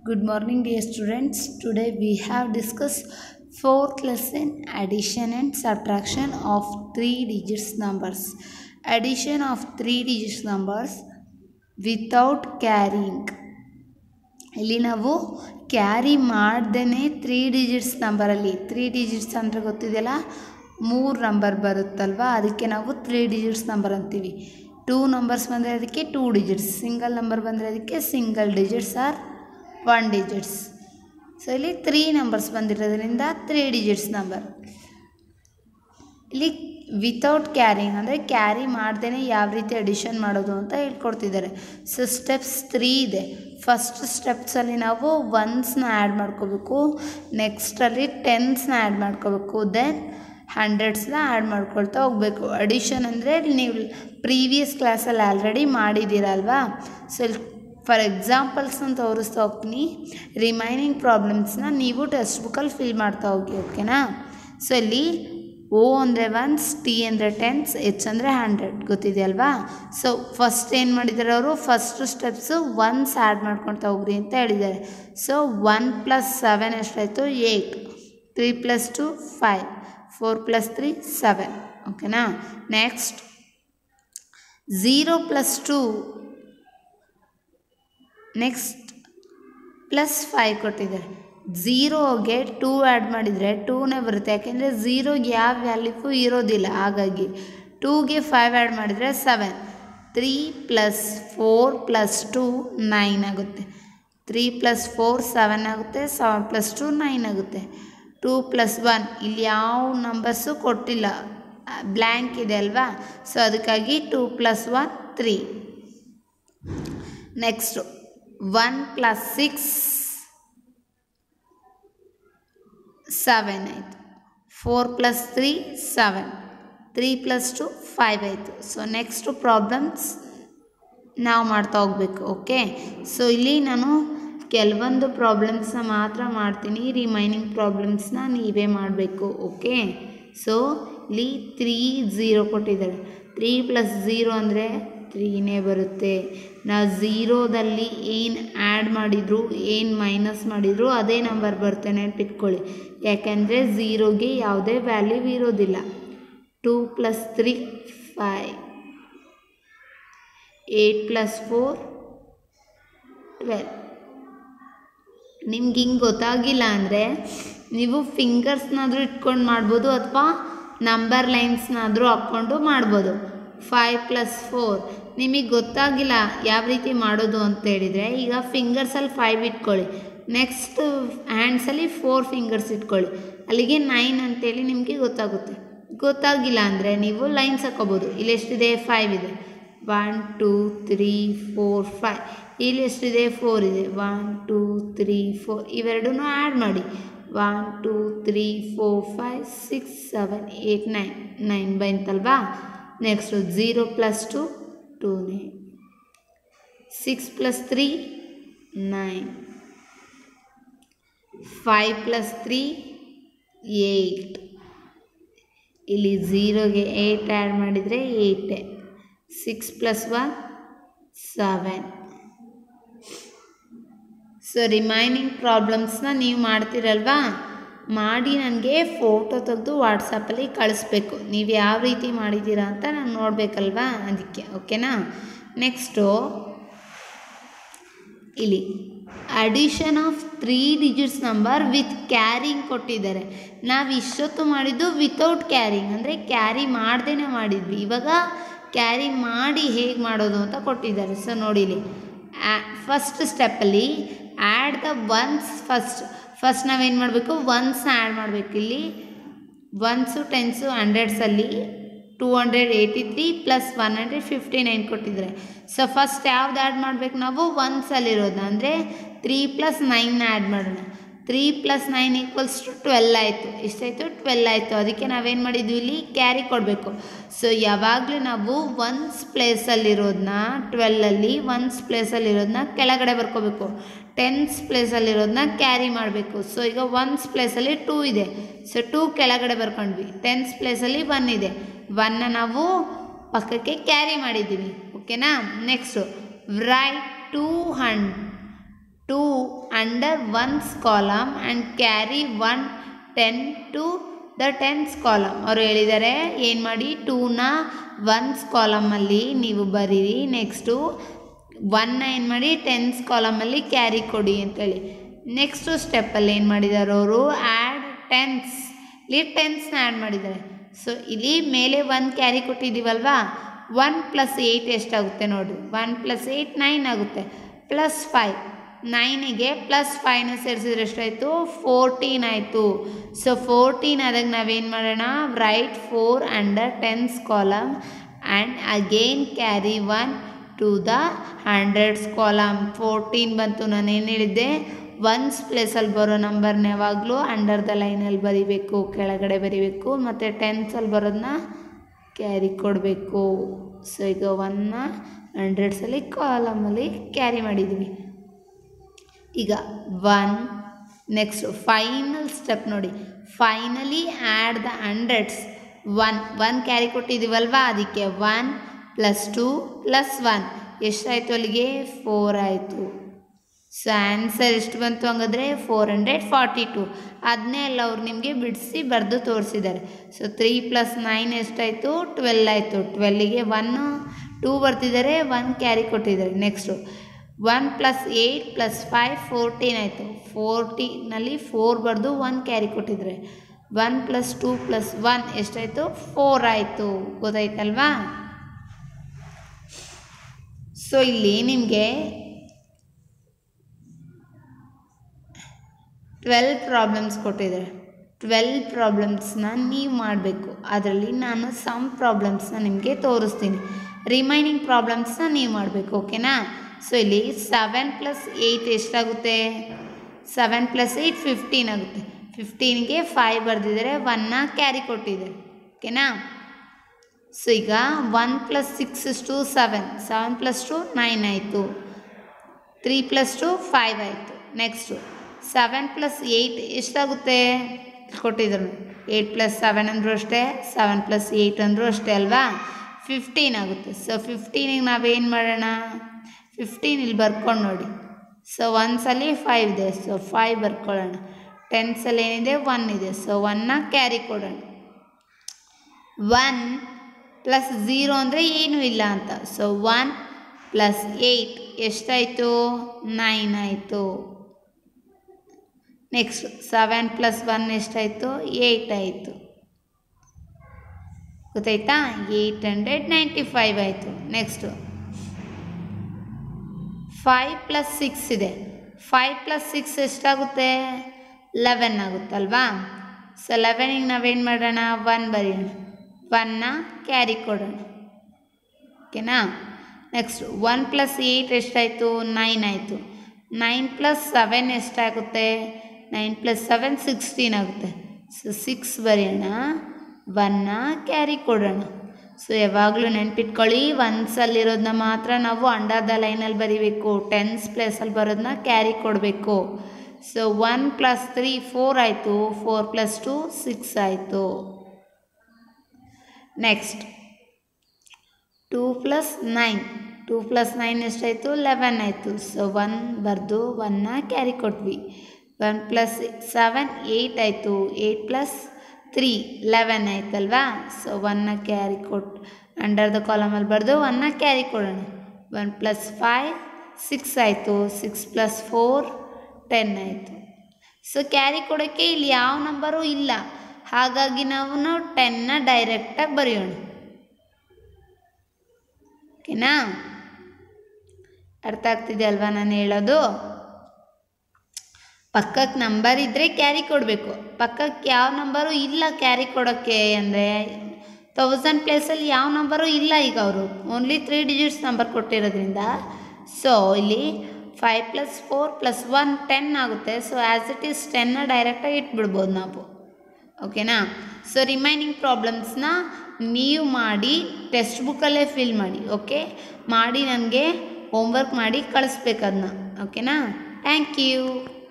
Good morning, dear students. Today we have discussed fourth lesson addition and subtraction of three digits numbers. Addition of three digits numbers without carrying. ಇಲ್ಲಿ ನಾವು carry ಮಾಡ್ದೇ three digits ನಂಬರಲ್ಲಿ three digits ಅಂದರೆ ಗೊತ್ತಿದೆಯಲ್ಲ ಮೂರು number ಬರುತ್ತಲ್ವ ಅದಕ್ಕೆ ನಾವು ತ್ರೀ ಡಿಜಿಟ್ಸ್ ನಂಬರ್ ಅಂತೀವಿ ಟೂ ನಂಬರ್ಸ್ ಬಂದರೆ ಅದಕ್ಕೆ ಟೂ ಡಿಜಿಟ್ಸ್ ಸಿಂಗಲ್ ನಂಬರ್ ಬಂದರೆ ಅದಕ್ಕೆ single digits or one digits so ಇಲ್ಲಿ ತ್ರೀ ನಂಬರ್ಸ್ ಬಂದಿರೋದ್ರಿಂದ ತ್ರೀ ಡಿಜಿಟ್ಸ್ ನಂಬರ್ ಇಲ್ಲಿ ವಿತೌಟ್ ಕ್ಯಾರಿಂಗ್ ಅಂದರೆ ಕ್ಯಾರಿ ಮಾಡ್ದೇ ಯಾವ ರೀತಿ ಅಡಿಷನ್ ಮಾಡೋದು ಅಂತ ಹೇಳ್ಕೊಡ್ತಿದ್ದಾರೆ ಸೊ ಸ್ಟೆಪ್ಸ್ ತ್ರೀ ಇದೆ ಫಸ್ಟ್ ಸ್ಟೆಪ್ಸಲ್ಲಿ ನಾವು ಒನ್ಸ್ನ ಆ್ಯಡ್ ಮಾಡ್ಕೋಬೇಕು ನೆಕ್ಸ್ಟಲ್ಲಿ ಟೆನ್ಸ್ನ ಆ್ಯಡ್ ಮಾಡ್ಕೋಬೇಕು ದೆನ್ ಹಂಡ್ರೆಡ್ಸ್ನ ಆ್ಯಡ್ ಮಾಡ್ಕೊಳ್ತಾ ಹೋಗಬೇಕು ಅಡಿಷನ್ ಅಂದರೆ ನೀವು ಪ್ರೀವಿಯಸ್ ಕ್ಲಾಸಲ್ಲಿ ಆಲ್ರೆಡಿ ಮಾಡಿದ್ದೀರಲ್ವಾ ಸೊ ಇಲ್ಲಿ ಫಾರ್ ಎಕ್ಸಾಂಪಲ್ಸ್ನ ತೋರಿಸ್ತಾ ಹೋಗ್ತೀನಿ ರಿಮೈನಿಂಗ್ ಪ್ರಾಬ್ಲಮ್ಸ್ನ ನೀವು ಟೆಕ್ಸ್ಟ್ ಬುಕ್ಕಲ್ಲಿ ಫಿಲ್ ಮಾಡ್ತಾ ಹೋಗಿ ಓಕೆನಾ ಸೊ ಇಲ್ಲಿ ಓ ಅಂದರೆ ಒನ್ಸ್ ಟಿ ಅಂದರೆ ಟೆನ್ಸ್ ಎಚ್ ಅಂದರೆ ಹಂಡ್ರೆಡ್ ಗೊತ್ತಿದೆಯಲ್ವಾ ಸೊ ಫಸ್ಟ್ ಏನು ಮಾಡಿದ್ದಾರೆ ಅವರು ಫಸ್ಟ್ ಸ್ಟೆಪ್ಸು ಒನ್ಸ್ ಆ್ಯಡ್ ಮಾಡ್ಕೊಳ್ತಾ ಹೋಗ್ರಿ ಅಂತ ಹೇಳಿದ್ದಾರೆ ಸೊ ಒನ್ ಪ್ಲಸ್ ಸೆವೆನ್ ಎಷ್ಟಾಯಿತು eight three plus two five four plus three seven ಓಕೆನಾ next zero plus two next plus five ಕೊಟ್ಟಿದ್ದಾರೆ ಝೀರೋಗೆ ಟೂ ಆ್ಯಡ್ ಮಾಡಿದರೆ ಟೂನೇ ಬರುತ್ತೆ ಯಾಕೆಂದರೆ ಝೀರೋಗೆ ಯಾವ ವ್ಯಾಲ್ಯೂಗೂ ಇರೋದಿಲ್ಲ ಹಾಗಾಗಿ ಟೂಗೆ ಫೈವ್ ಆ್ಯಡ್ ಮಾಡಿದರೆ seven three plus four plus two nine ಆಗುತ್ತೆ ತ್ರೀ ಪ್ಲಸ್ ಫೋರ್ ಸೆವೆನ್ ಆಗುತ್ತೆ ಸೆವೆನ್ ಪ್ಲಸ್ ಟು ನೈನ್ ಆಗುತ್ತೆ ಟೂ ಪ್ಲಸ್ ಒನ್ ಇಲ್ಲಿ ಯಾವ ನಂಬರ್ಸು ಕೊಟ್ಟಿಲ್ಲ ಬ್ಲ್ಯಾಂಕ್ ಇದೆ ಅಲ್ವಾ ಸೊ ಅದಕ್ಕಾಗಿ two plus one three next one plus six seven ಆಯಿತು four plus three seven three plus two five ಆಯಿತು ಸೊ ನೆಕ್ಸ್ಟು ಪ್ರಾಬ್ಲಮ್ಸ್ ನಾವು ಮಾಡ್ತಾ ಹೋಗ್ಬೇಕು ಓಕೆ ಸೊ ಇಲ್ಲಿ ನಾನು ಕೆಲವೊಂದು ಪ್ರಾಬ್ಲಮ್ಸ್ನ ಮಾತ್ರ ಮಾಡ್ತೀನಿ ರಿಮೈನಿಂಗ್ ಪ್ರಾಬ್ಲಮ್ಸ್ನ ನೀವೇ ಮಾಡಬೇಕು ಓಕೆ ಸೊ ಇಲ್ಲಿ ತ್ರೀ ಝೀರೋ ಕೊಟ್ಟಿದ್ದಾರೆ ತ್ರೀ ಪ್ಲಸ್ ಝೀರೋ ಅಂದರೆ ತ್ರೀನೇ ಬರುತ್ತೆ ನಾವು ಝೀರೋದಲ್ಲಿ ಏನು ಆ್ಯಡ್ ಮಾಡಿದ್ರು ಏನು ಮೈನಸ್ ಮಾಡಿದ್ರು ಅದೇ ನಂಬರ್ ಬರುತ್ತೆ ನೆನಪಿಟ್ಕೊಳ್ಳಿ ಯಾಕೆಂದರೆ ಝೀರೋಗೆ ಯಾವುದೇ ವ್ಯಾಲ್ಯೂ ಇರೋದಿಲ್ಲ two plus three five eight plus four twelve ನಿಮ್ಗೆ ಹಿಂಗೆ ಗೊತ್ತಾಗಿಲ್ಲ ಅಂದರೆ ನೀವು ಫಿಂಗರ್ಸ್ನಾದರೂ ಇಟ್ಕೊಂಡು ಮಾಡ್ಬೋದು ಅಥವಾ ನಂಬರ್ ಲೈನ್ಸ್ನಾದರೂ ಹಾಕ್ಕೊಂಡು ಮಾಡ್ಬೋದು ಫೈವ್ ಪ್ಲಸ್ ಫೋರ್ ನಿಮಗೆ ಗೊತ್ತಾಗಿಲ್ಲ ಯಾವ ರೀತಿ ಮಾಡೋದು ಅಂತ ಹೇಳಿದರೆ ಈಗ ಫಿಂಗರ್ಸಲ್ಲಿ ಫೈವ್ ಇಟ್ಕೊಳ್ಳಿ ನೆಕ್ಸ್ಟ್ ಹ್ಯಾಂಡ್ಸಲ್ಲಿ ಫೋರ್ ಫಿಂಗರ್ಸ್ ಇಟ್ಕೊಳ್ಳಿ ಅಲ್ಲಿಗೆ ನೈನ್ ಅಂತೇಳಿ ನಿಮಗೆ ಗೊತ್ತಾಗುತ್ತೆ ಗೊತ್ತಾಗಿಲ್ಲ ಅಂದರೆ ನೀವು ಲೈನ್ಸ್ ಹಾಕೋಬೋದು ಇಲ್ಲಿ ಎಷ್ಟಿದೆ ಫೈವ್ ಇದೆ one two three four five ಇಲ್ಲಿ ಎಷ್ಟಿದೆ ಫೋರ್ ಇದೆ ಒನ್ ಟೂ ತ್ರೀ ಫೋರ್ ಇವೆರಡೂ ಆ್ಯಡ್ ಮಾಡಿ one two three four five six seven eight nine nine ಬಂತಲ್ವಾ ನೆಕ್ಸ್ಟು ಝೀರೋ ಪ್ಲಸ್ ಟು ಟೂನೇ six plus three nine five plus three eight ಇಲ್ಲಿ ಝೀರೋಗೆ eight add ಮಾಡಿದರೆ ಏಯ್ಟೆ six plus one seven so remaining ಪ್ರಾಬ್ಲಮ್ಸ್ನ ನೀವು ಮಾಡ್ತೀರಲ್ವಾ ಮಾಡಿ ನನಗೆ ಫೋಟೋ ತೆಗೆದು ವಾಟ್ಸಪ್ಪಲ್ಲಿ ಕಳಿಸ್ಬೇಕು ನೀವು ಯಾವ ರೀತಿ ಮಾಡಿದ್ದೀರಾ ಅಂತ ನಾನು ನೋಡಬೇಕಲ್ವಾ ಅದಕ್ಕೆ ಓಕೆನಾ ನೆಕ್ಸ್ಟು ಇಲ್ಲಿ addition of three digits number with carrying ಕೊಟ್ಟಿದ್ದಾರೆ ನಾವು ಇಷ್ಟೊತ್ತು ಮಾಡಿದ್ದು ವಿತೌಟ್ ಕ್ಯಾರಿಂಗ್ ಅಂದರೆ ಕ್ಯಾರಿ ಮಾಡ್ದೇ ಮಾಡಿದ್ವಿ ಇವಾಗ ಕ್ಯಾರಿ ಮಾಡಿ ಹೇಗೆ ಮಾಡೋದು ಅಂತ ಕೊಟ್ಟಿದ್ದಾರೆ ಸೊ ನೋಡಿಲಿ ಫಸ್ಟ್ ಸ್ಟೆಪ್ಪಲ್ಲಿ add the ones first first ನಾವೇನು ಮಾಡಬೇಕು ಒನ್ಸ್ನ ಆ್ಯಡ್ ಮಾಡಬೇಕು ಇಲ್ಲಿ ಒನ್ಸು ಟೆನ್ಸು ಹಂಡ್ರೆಡ್ಸಲ್ಲಿ two hundred eighty three plus one hundred fifty nine ಕೊಟ್ಟಿದ್ದಾರೆ ಸೊ ಫಸ್ಟ್ ಯಾವ್ದು ಆ್ಯಡ್ ಮಾಡಬೇಕು ನಾವು ಒನ್ಸಲ್ಲಿರೋದು ಅಂದರೆ ತ್ರೀ ಪ್ಲಸ್ ನೈನ್ನ ಆ್ಯಡ್ ಮಾಡೋಣ three plus nine equals to twelve ಆಯಿತು ಎಷ್ಟಾಯಿತು ಟ್ವೆಲ್ ಆಯಿತು ಅದಕ್ಕೆ ನಾವೇನು ಮಾಡಿದ್ವಿ ಇಲ್ಲಿ ಕ್ಯಾರಿ ಕೊಡಬೇಕು ಸೊ ಯಾವಾಗಲೂ ನಾವು ಒನ್ಸ್ ಪ್ಲೇಸಲ್ಲಿರೋದನ್ನ ಟ್ವೆಲ್ಲಲ್ಲಿ ಒನ್ಸ್ ಪ್ಲೇಸಲ್ಲಿರೋದನ್ನ ಕೆಳಗಡೆ ಬರ್ಕೋಬೇಕು ಟೆನ್ಸ್ ಪ್ಲೇಸಲ್ಲಿರೋದನ್ನ ಕ್ಯಾರಿ ಮಾಡಬೇಕು ಸೊ ಈಗ ಒನ್ಸ್ ಪ್ಲೇಸಲ್ಲಿ ಟೂ ಇದೆ ಸೊ ಟೂ ಕೆಳಗಡೆ ಬರ್ಕೊಂಡ್ವಿ ಟೆನ್ಸ್ ಪ್ಲೇಸಲ್ಲಿ ಒನ್ ಇದೆ ಒನ್ನ ನಾವು ಪಕ್ಕಕ್ಕೆ ಕ್ಯಾರಿ ಮಾಡಿದ್ದೀವಿ ಓಕೆನಾ ನೆಕ್ಸ್ಟು ರೈಟ್ ಟೂ ಹಂಡ್ two under ones column and carry one ten to the tens column ಅವರು ಹೇಳಿದ್ದಾರೆ ಏನು ಮಾಡಿ ಟೂನ ಒನ್ಸ್ ಕಾಲಮಲ್ಲಿ ನೀವು ಬರೀರಿ ನೆಕ್ಸ್ಟು ಒನ್ನ ಏನು ಮಾಡಿ ಟೆನ್ಸ್ ಕಾಲಮಲ್ಲಿ ಕ್ಯಾರಿ ಕೊಡಿ ಅಂತೇಳಿ ನೆಕ್ಸ್ಟು ಸ್ಟೆಪ್ಪಲ್ಲಿ ಏನು ಮಾಡಿದ್ದಾರೆ ಅವರು ಆ್ಯಡ್ ಟೆನ್ಸ್ ಇಲ್ಲಿ ಟೆನ್ಸ್ನ ಆ್ಯಡ್ ಮಾಡಿದ್ದಾರೆ ಸೊ ಇಲ್ಲಿ ಮೇಲೆ ಒನ್ ಕ್ಯಾರಿ ಕೊಟ್ಟಿದ್ದೀವಲ್ವಾ ಒನ್ ಪ್ಲಸ್ ಏಯ್ಟ್ ಎಷ್ಟಾಗುತ್ತೆ ನೋಡಿ ಒನ್ ಪ್ಲಸ್ ಏಯ್ಟ್ ನೈನ್ ಆಗುತ್ತೆ ಪ್ಲಸ್ ಫೈವ್ ನೈನಿಗೆ ಪ್ಲಸ್ ಫೈವ್ನ ಸೇರಿಸಿದ್ರೆ ಎಷ್ಟಾಯಿತು ಫೋರ್ಟೀನ್ ಆಯಿತು ಸೊ ಫೋರ್ಟೀನ್ ಆದಾಗ ನಾವೇನು ಮಾಡೋಣ write four under tens column and again carry one to the hundreds column fourteen ಬಂತು ನಾನು ಏನು ಹೇಳಿದ್ದೆ ಒನ್ಸ್ ಪ್ಲೇಸಲ್ಲಿ ಬರೋ ನಂಬರ್ನ ಯಾವಾಗಲೂ ಅಂಡರ್ ದ ಲೈನಲ್ಲಿ ಬರಿಬೇಕು ಕೆಳಗಡೆ ಬರಿಬೇಕು ಮತ್ತು ಟೆನ್ಸಲ್ಲಿ ಬರೋದನ್ನ ಕ್ಯಾರಿ ಕೊಡಬೇಕು ಸೊ ಈಗ ಒನ್ನ ಹಂಡ್ರೆಡ್ಸಲ್ಲಿ ಕಾಲಮಲ್ಲಿ ಕ್ಯಾರಿ ಮಾಡಿದ್ವಿ ಈಗ ಒನ್ ನೆಕ್ಸ್ಟ್ ಫೈನಲ್ ಸ್ಟೆಪ್ ನೋಡಿ finally add the hundreds one one carry ಕೊಟ್ಟಿದ್ದೀವಲ್ವಾ ಅದಕ್ಕೆ one plus two plus one ಎಷ್ಟಾಯಿತು ಅಲ್ಲಿಗೆ ಫೋರ್ ಆಯಿತು ಸೊ ಆನ್ಸರ್ ಎಷ್ಟು ಬಂತು ಹಂಗಾದ್ರೆ ಫೋರ್ ಹಂಡ್ರೆಡ್ ಫಾರ್ಟಿ ಟು ಅದನ್ನೇ ಅಲ್ಲ ಅವ್ರು ನಿಮಗೆ ಬಿಡಿಸಿ ಬರೆದು ತೋರಿಸಿದ್ದಾರೆ ಸೊ ತ್ರೀ ಪ್ಲಸ್ ನೈನ್ ಎಷ್ಟಾಯಿತು ಟ್ವೆಲ್ ಆಯಿತು ಟ್ವೆಲ್ಲಿಗೆ ಒನ್ನು ಟೂ ಬರ್ತಿದ್ದಾರೆ ಒನ್ ಕ್ಯಾರಿ ಕೊಟ್ಟಿದ್ದಾರೆ next one plus eight plus five fourteen ಆಯಿತು ಫೋರ್ಟೀನಲ್ಲಿ ಫೋರ್ ಬರೆದು ಒನ್ ಕ್ಯಾರಿ ಕೊಟ್ಟಿದ್ದಾರೆ one plus two plus one ಎಷ್ಟಾಯಿತು ಫೋರ್ ಆಯಿತು ಗೊತ್ತಾಯ್ತಲ್ವಾ ಸೊ ಇಲ್ಲಿ ನಿಮಗೆ ಟ್ವೆಲ್ ಪ್ರಾಬ್ಲಮ್ಸ್ ಕೊಟ್ಟಿದ್ದಾರೆ ಟ್ವೆಲ್ ಪ್ರಾಬ್ಲಮ್ಸ್ನ ನೀವು ಮಾಡಬೇಕು ಅದರಲ್ಲಿ ನಾನು ಸಮ್ ಪ್ರಾಬ್ಲಮ್ಸ್ನ ನಿಮಗೆ ತೋರಿಸ್ತೀನಿ ರಿಮೈನಿಂಗ್ ಪ್ರಾಬ್ಲಮ್ಸ್ನ ನೀವು ಮಾಡಬೇಕು ಓಕೆನಾ ಸೊ ಇಲ್ಲಿ ಸೆವೆನ್ ಪ್ಲಸ್ ಏಯ್ಟ್ ಎಷ್ಟಾಗುತ್ತೆ ಸೆವೆನ್ ಪ್ಲಸ್ ಏಯ್ಟ್ ಫಿಫ್ಟೀನ್ ಆಗುತ್ತೆ ಫಿಫ್ಟೀನ್ಗೆ ಫೈವ್ ಬರೆದಿದ್ದಾರೆ ಒನ್ನ ಕ್ಯಾರಿ ಕೊಟ್ಟಿದ್ದಾರೆ ಓಕೆನಾ ಸೊ ಈಗ one plus six to seven seven plus two nine ಆಯಿತು ತ್ರೀ ಪ್ಲಸ್ ಟು ಫೈವ್ ಆಯಿತು ನೆಕ್ಸ್ಟು ಸೆವೆನ್ ಪ್ಲಸ್ ಏಯ್ಟ್ ಎಷ್ಟಾಗುತ್ತೆ ಕೊಟ್ಟಿದ್ರು ಏಯ್ಟ್ ಪ್ಲಸ್ ಸೆವೆನ್ ಅಂದರೂ ಅಷ್ಟೇ ಸೆವೆನ್ ಪ್ಲಸ್ ಏಯ್ಟ್ ಅಂದರೂ ಅಷ್ಟೇ ಅಲ್ವಾ ಫಿಫ್ಟೀನ್ ಆಗುತ್ತೆ ಸೊ ಫಿಫ್ಟೀನಿಗೆ ನಾವೇನು ಮಾಡೋಣ ಫಿಫ್ಟೀನ್ ಇಲ್ಲಿ ಬರ್ಕೊಂಡು ನೋಡಿ ಸೊ ಒನ್ಸಲ್ಲಿ ಫೈವ್ ಇದೆ ಸೊ ಫೈವ್ ಬರ್ಕೊಳ್ಳೋಣ ಟೆನ್ಸಲ್ಲಿ ಏನಿದೆ ಒನ್ ಇದೆ ಸೊ ಒನ್ನ ಕ್ಯಾರಿ ಕೊಡೋಣ ಒನ್ ಪ್ಲಸ್ ಝೀರೋ ಅಂದರೆ ಏನೂ ಇಲ್ಲ ಅಂತ ಸೊ ಒನ್ ಪ್ಲಸ್ ಏಯ್ಟ್ ಎಷ್ಟಾಯಿತು ನೈನ್ ಆಯಿತು ನೆಕ್ಸ್ಟ್ ಸೆವೆನ್ ಪ್ಲಸ್ ಒನ್ ಎಷ್ಟಾಯಿತು ಏಯ್ಟ್ ಆಯಿತು ಗೊತ್ತಾಯ್ತಾ ಏಯ್ಟ್ ಹಂಡ್ರೆಡ್ ನೈಂಟಿ ಫೈವ್ ಆಯಿತು ನೆಕ್ಸ್ಟು ಫೈವ್ ಪ್ಲಸ್ ಸಿಕ್ಸ್ ಇದೆ ಫೈವ್ ಪ್ಲಸ್ ಸಿಕ್ಸ್ ಎಷ್ಟಾಗುತ್ತೆ ಲೆವೆನ್ ಆಗುತ್ತಲ್ವಾ ಸೊ ಲೆವೆನಿಗೆ ನಾವೇನು ಮಾಡೋಣ ಒನ್ ಬರೆಯೋಣ ಒನ್ನ ಕ್ಯಾರಿ ಕೊಡೋಣ ಓಕೆನಾ ನೆಕ್ಸ್ಟ್ ಒನ್ ಪ್ಲಸ್ ಏಯ್ಟ್ ಎಷ್ಟಾಯಿತು ನೈನ್ ಆಯಿತು ನೈನ್ ಪ್ಲಸ್ ಸೆವೆನ್ ಎಷ್ಟಾಗುತ್ತೆ ನೈನ್ ಪ್ಲಸ್ ಸೆವೆನ್ ಸಿಕ್ಸ್ಟೀನ್ ಆಗುತ್ತೆ ಸೊ ಸಿಕ್ಸ್ ಬರೆಯೋಣ ಒನ್ನ ಕ್ಯಾರಿ ಕೊಡೋಣ ಸೊ ಯಾವಾಗಲೂ ನೆನ್ಪಿಟ್ಕೊಳ್ಳಿ ಒನ್ಸಲ್ಲಿರೋದನ್ನ ಮಾತ್ರ ನಾವು ಅಂಡರ್ ದ ಲೈನಲ್ಲಿ ಬರೀಬೇಕು ಟೆನ್ಸ್ ಪ್ಲೇಸಲ್ಲಿ ಬರೋದನ್ನ ಕ್ಯಾರಿ ಕೊಡಬೇಕು so one plus three four ಆಯಿತು ಫೋರ್ ಪ್ಲಸ್ ಟು ಸಿಕ್ಸ್ ಆಯಿತು next two plus nine two plus nine ಎಷ್ಟಾಯಿತು ಲೆವೆನ್ ಆಯಿತು ಸೊ ಒನ್ ಬರೆದು ಒನ್ನ ಕ್ಯಾರಿ ಕೊಟ್ವಿ ಒನ್ ಪ್ಲಸ್ ಸೆವೆನ್ ಏಯ್ಟ್ ಆಯಿತು ಏಯ್ಟ್ ಪ್ಲಸ್ ತ್ರೀ ಲೆವೆನ್ ಆಯ್ತಲ್ವಾ ಸೊ ಒನ್ನ ಕ್ಯಾರಿ ಕೊಟ್ಟು ಅಂಡರ್ ದ ಕಾಲಮಲ್ಲಿ ಬರೆದು ಒನ್ನ ಕ್ಯಾರಿ ಕೊಡೋಣ ಒನ್ ಪ್ಲಸ್ ಫೈವ್ ಸಿಕ್ಸ್ ಆಯಿತು ಸಿಕ್ಸ್ ಪ್ಲಸ್ ಫೋರ್ ಟೆನ್ ಆಯಿತು ಸೊ ಕ್ಯಾರಿ ಕೊಡೋಕ್ಕೆ ಇಲ್ಲಿ ಯಾವ ನಂಬರು ಇಲ್ಲ ಹಾಗಾಗಿ ನಾವು ಟೆನ್ನ ಡೈರೆಕ್ಟಾಗಿ ಬರೆಯೋಣ ಓಕೆನಾ ಅರ್ಥ ಆಗ್ತಿದೆ ಅಲ್ವಾ ನಾನು ಹೇಳೋದು ಪಕ್ಕಕ್ಕೆ ನಂಬರ್ ಇದ್ದರೆ ಕ್ಯಾರಿ ಕೊಡಬೇಕು ಪಕ್ಕಕ್ಕೆ ಯಾವ ನಂಬರು ಇಲ್ಲ ಕ್ಯಾರಿ ಕೊಡೋಕ್ಕೆ ಅಂದರೆ ತೌಸಂಡ್ ಪ್ಲೇಸಲ್ಲಿ ಯಾವ ನಂಬರು ಇಲ್ಲ ಈಗ ಅವರು ಓನ್ಲಿ ತ್ರೀ ಡಿಜಿಟ್ಸ್ ನಂಬರ್ ಕೊಟ್ಟಿರೋದ್ರಿಂದ ಸೊ ಇಲ್ಲಿ five plus four plus one ten ಆಗುತ್ತೆ ಸೊ ಆ್ಯಸ್ ಇಟ್ ಈಸ್ ಟೆನ್ನ ಡೈರೆಕ್ಟಾಗಿ ಇಟ್ಬಿಡ್ಬೋದು ನಾವು ಓಕೆನಾ ಸೊ ರಿಮೈನಿಂಗ್ ಪ್ರಾಬ್ಲಮ್ಸ್ನ ನೀವು ಮಾಡಿ ಟೆಕ್ಸ್ಟ್ ಬುಕ್ಕಲ್ಲೇ ಫಿಲ್ ಮಾಡಿ ಓಕೆ ಮಾಡಿ ನನಗೆ ಹೋಮ್ವರ್ಕ್ ಮಾಡಿ ಕಳಿಸ್ಬೇಕು ಅದನ್ನ ಓಕೆನಾ ಥ್ಯಾಂಕ್ ಯು